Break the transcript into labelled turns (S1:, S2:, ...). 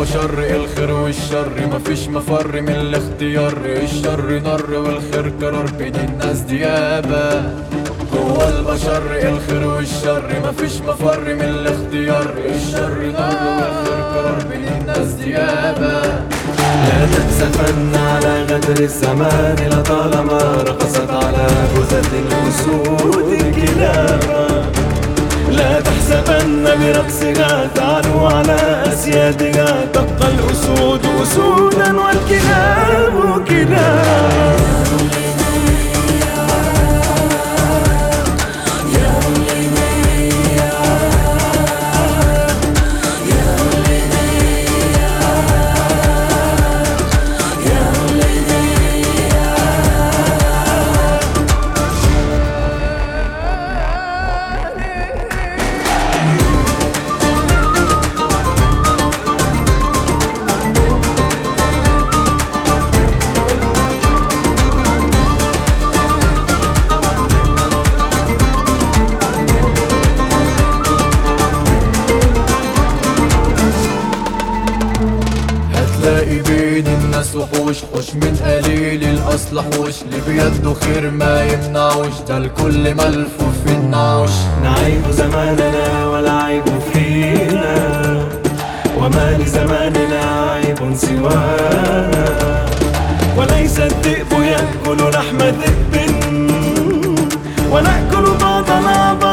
S1: البشر الخير والشر مفيش مفر من الاختيار الشر نر والخير قرار بين الناس ديابة هو البشر الخير والشر مفيش مفر من الاختيار الشر نر والخير قرار بين الناس ديابة
S2: لا تأسفن على غدر الزمان لطالما رقصت على جثث الأسود كلابا لا تحسبن برقصها تعلو على أسيادها تبقى الأسود أسودا والكلاب كلابا
S1: هتلاقي بين الناس وحوش حوش من قليل الأصل حوش اللي بيده خير ما يمنعوش ده الكل ملفوف في النعوش
S2: نعيب زماننا والعيب فينا وما لزماننا عيب سوانا وليس الذئب يأكل لحم ذئب ونأكل بعضنا